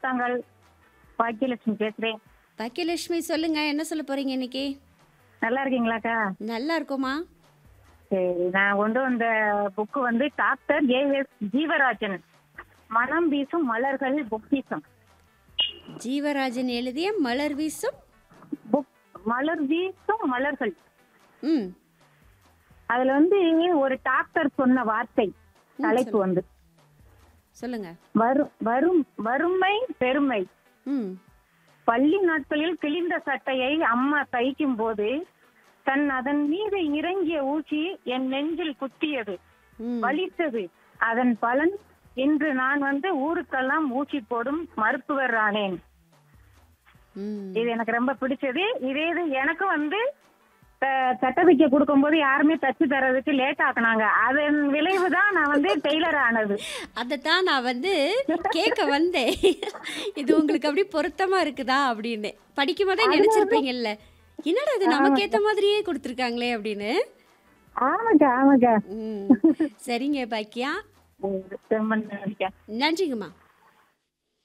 ஊத்தாங்கல் பாக்கியலட்சுமி பேசுறேன் பாக்கியலட்சுமி சொல்லுங்க என்ன சொல்ல போறீங்க இன்னைக்கு நல்லா இருக்கீங்களாக்கா நல்லா இருக்கோமா சரி நான் கொண்டு வந்த புக்கு வந்து டாக்டர் ஏ எஸ் ஜீவராஜன் மனம் வீசும் மலர்கள் பொக்கிசம் ஜீவராஜன் எழுதிய மலர் வீசும் புக் மலர் வீசும் மலர்கள் ம் அதுல வந்து ஒரு டாக்டர் சொன்ன வார்த்தை தலைப்பு வந்து சொல்லுங்க வரும் வரும் வறுமை பெருமை ம் பள்ளி நாட்களில் கிழிந்த சட்டையை அம்மா தைக்கும் போது தன் அதன் மீது இறங்கிய ஊசி என் நெஞ்சில் குத்தியது ம் வலித்தது அதன் பலன் இன்று நான் வந்து ஊருக்கெல்லாம் ஊசி போடும் மருத்துவர் ஆனேன் ம் இது எனக்கு ரொம்ப பிடிச்சது இதே இது எனக்கு வந்து த- சட்டை தைக்க கொடுக்கும்போது யாருமே தச்சு தரதுக்கு லேட் ஆக்குனாங்க அதன் விளைவு தான் நான் வந்து டெய்லர் ஆனது அதைத்தான் நான் வந்து கேட்க வந்தேன் இது உங்களுக்கு அப்படி பொருத்தமா இருக்குதா அப்படின்னு படிக்கும் போதே நினைச்சிருப்பீங்கல்ல என்னடா இது நமக்கு ஏத்த மாதிரியே கொடுத்துருக்காங்களே அப்படின்னு ஆமாக்கா ஆமாக்கா ம் சரிங்க பாக்கியா ரொம்ப நன்றிக்கா. நன்றிங்கம்மா